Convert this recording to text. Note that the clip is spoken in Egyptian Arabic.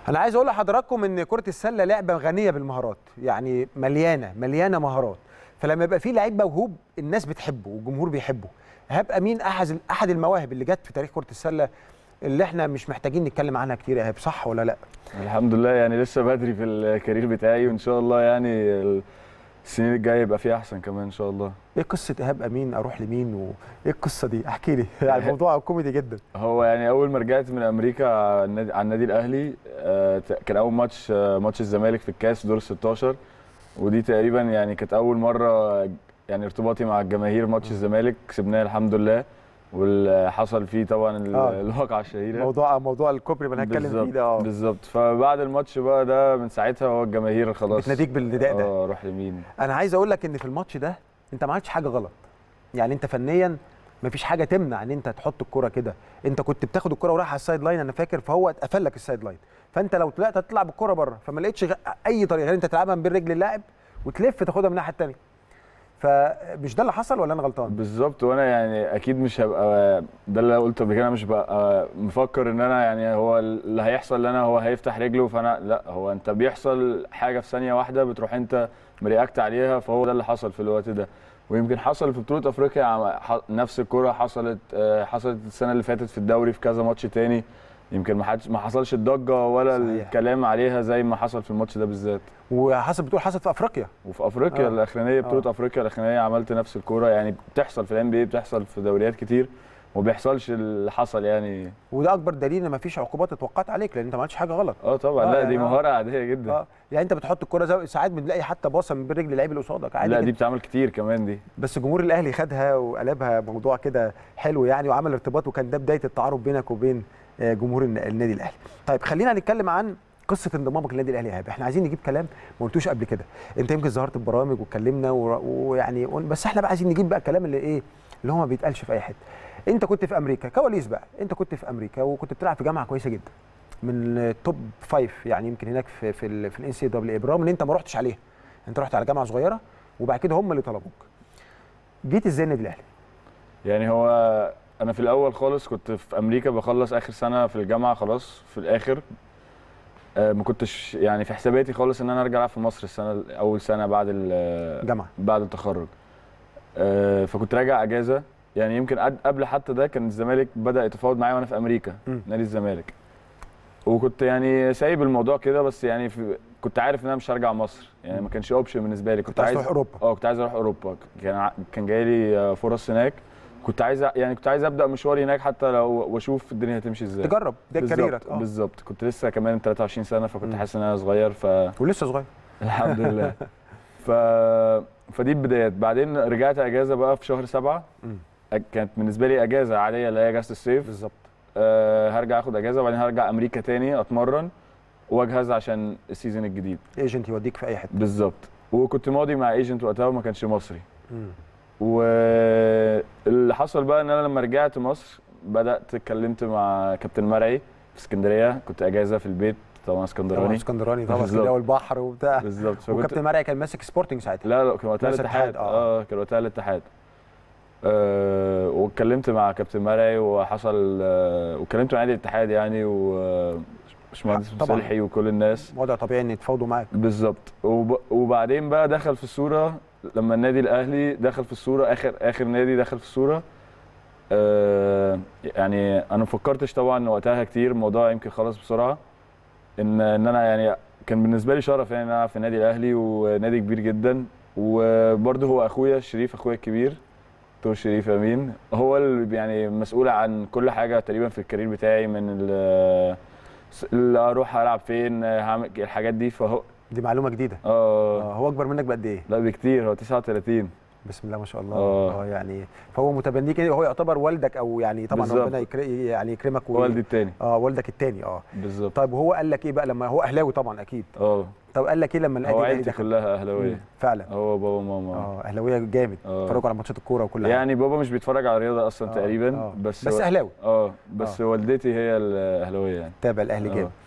انا عايز اقول لحضراتكم ان كره السله لعبه غنيه بالمهارات يعني مليانه مليانه مهارات فلما يبقى في لعيب موهوب الناس بتحبه والجمهور بيحبه ايهاب امين احد احد المواهب اللي جت في تاريخ كره السله اللي احنا مش محتاجين نتكلم عنها كتير ايهاب صح ولا لا الحمد لله يعني لسه بدري في الكارير بتاعي وان شاء الله يعني السنين الجايه يبقى فيه احسن كمان ان شاء الله ايه قصه ايهاب امين اروح لمين وايه القصه دي احكي لي يعني الموضوع كوميدي جدا هو يعني اول ما رجعت من امريكا على النادي, على النادي الاهلي آه، كان اول ماتش آه، ماتش الزمالك في الكاس دور 16 ودي تقريبا يعني كانت اول مره يعني ارتباطي مع الجماهير ماتش الزمالك كسبناه الحمد لله واللي حصل فيه طبعا ال- آه. الواقعه الشهيره موضوع موضوع الكوبري اللي هنتكلم فيه ده اه بالظبط فبعد الماتش بقى ده من ساعتها هو الجماهير خلاص بتناديك بالنداء ده اه روح لمين انا عايز اقول لك ان في الماتش ده انت ما عملتش حاجه غلط يعني انت فنيا ما فيش حاجه تمنع ان انت تحط الكره كده انت كنت بتاخد الكره ورايح على السايد لاين انا فاكر فهو اتقفل لك السايد لاين فانت لو طلعت هتطلع بالكره بره فما لقيتش غ- اي طريقه غير انت تلعبها من بين رجل اللاعب وتلف تاخدها من الناحيه الثانيه فمش ده اللي حصل ولا انا غلطان بالظبط وانا يعني اكيد مش هبقى ده اللي قلت قبل كده أنا مش بقى مفكر ان انا يعني هو اللي هيحصل لنا هو هيفتح رجله فانا لا هو انت بيحصل حاجه في ثانيه واحده بتروح انت مرياكت عليها فهو ده اللي حصل في الوقت ده ويمكن حصل في بطوله افريقيا عم- ح- نفس الكره حصلت آه، حصلت السنه اللي فاتت في الدوري في كذا ماتش تاني يمكن ما حدش ما حصلش الضجه ولا صحيح. الكلام عليها زي ما حصل في الماتش ده بالذات وحصل بتقول حصل في افريقيا وفي افريقيا آه. آه. الاخرانيه بطوله آه. آه. افريقيا الاخرانيه عملت نفس الكوره يعني بتحصل في الام بي بتحصل في دوريات كتير وما بيحصلش اللي حصل يعني وده اكبر دليل ان ما فيش عقوبات اتوقعت عليك لان انت ما عملتش حاجه غلط اه طبعا آه، آه لا يعني دي آه. مهاره عاديه جدا اه آه. يعني انت بتحط الكره زي ساعات بنلاقي حتى باصه من بين رجل اللعيب اللي قصادك عادي لا جدا. دي بتعمل كتير كمان دي بس جمهور الاهلي خدها وقلبها موضوع كده حلو يعني وعمل ارتباط وكان ده بدايه التعارف بينك وبين آه، جمهور الن- النادي الاهلي. طيب خلينا نتكلم عن قصه انضمامك للنادي الاهلي يا ايهاب، احنا عايزين نجيب كلام ما قلتوش قبل كده، انت يمكن ظهرت ببرامج واتكلمنا ور- ويعني قل- بس احنا بقى عايزين نجيب بقى الكلام اللي ايه اللي هو ما بيتقالش في اي حته. انت كنت في امريكا كواليس بقى، انت كنت في امريكا وكنت بتلعب في جامعه كويسه جدا. من التوب فايف يعني يمكن هناك في في ال في الان سي دبليو برغم ان انت ما رحتش عليها. انت رحت على جامعه صغيره وبعد كده هم اللي طلبوك. جيت ازاي النادي الاهلي؟ يعني هو انا في الاول خالص كنت في امريكا بخلص اخر سنه في الجامعه خلاص في الاخر آه ما كنتش يعني في حساباتي خالص ان انا ارجع العب في مصر السنه اول سنه بعد ال- جامعه بعد التخرج آه، فكنت راجع اجازه يعني يمكن قد- قبل حتى ده كان الزمالك بدا يتفاوض معايا وانا في امريكا مم. نادي الزمالك وكنت يعني سايب الموضوع كده بس يعني في كنت عارف ان انا مش هرجع مصر يعني ما كانش اوبشن بالنسبه لي كنت عايز تروح اوروبا اه كنت عايز اروح اوروبا كان ع- كان جاي لي آه، فرص هناك كنت عايز أ- يعني كنت عايز ابدا مشواري هناك حتى لو واشوف الدنيا هتمشي ازاي تجرب ده بالظبط- كاريرك اه بالظبط كنت لسه كمان 23 سنه فكنت مم. حاسس ان انا صغير ف ولسه صغير الحمد لله ف فدي البدايات بعدين رجعت اجازه بقى في شهر سبعة مم. أج- كانت بالنسبه لي اجازه عاديه اللي هي اجازه الصيف بالظبط أه هرجع اخد اجازه وبعدين هرجع امريكا تاني اتمرن واجهز عشان السيزون الجديد ايجنت يوديك في اي حته بالظبط وكنت ماضي مع ايجنت وقتها وما كانش مصري مم. واللي حصل بقى ان انا لما رجعت مصر بدات اتكلمت مع كابتن مرعي في اسكندريه كنت اجازه في البيت طبعا طبعا اسكندراني اسكندراني طبعا بالظبط. اسكندريه والبحر وبتاع بالظبط فكنت وكابتن مرعي كان ماسك سبورتنج ساعتها لا لا كان وقتها نفس الاتحاد الاتحاد، آه. اه كان وقتها الاتحاد آه واتكلمت مع كابتن مرعي وحصل آه واتكلمت مع نادي الاتحاد يعني وباشمهندس طبعاً. مصلحي وكل الناس وضع طبيعي ان يتفاوضوا معاك بالظبط وب... وبعدين بقى دخل في الصوره لما النادي الاهلي دخل في الصوره اخر اخر نادي دخل في الصوره آه يعني انا ما فكرتش طبعا وقتها كتير الموضوع يمكن خلص بسرعه ان ان انا يعني كان بالنسبه لي شرف يعني ان انا ألعب في النادي الاهلي ونادي كبير جدا وبرده هو اخويا شريف اخويا الكبير دكتور شريف امين هو اللي يعني مسؤول عن كل حاجه تقريبا في الكارير بتاعي من ال- اللي اروح العب فين هعمل الحاجات دي فهو دي معلومه جديده اه آه هو اكبر منك بقد ايه لا بكتير هو 39 بسم الله ما شاء الله آه. اه يعني فهو متبنيك هو يعتبر والدك او يعني طبعا بالظبط. ربنا يكر... يعني يكرمك و... والدي التاني اه والدك التاني اه بالظبط طيب وهو قال لك ايه بقى لما هو اهلاوي طبعا اكيد اه طب قال لك ايه لما النادي هو الاهلي عيلتي دخل كلها مم، اهلاويه فعلا هو بابا وماما اه اهلاويه جامد آه. اتفرجوا على ماتشات الكوره وكل حاجه يعني بابا مش بيتفرج على الرياضه اصلا آه، تقريبا آه. بس بس اهلاوي اه بس والدتي هي الاهلاويه يعني تابع الاهلي آه. جامد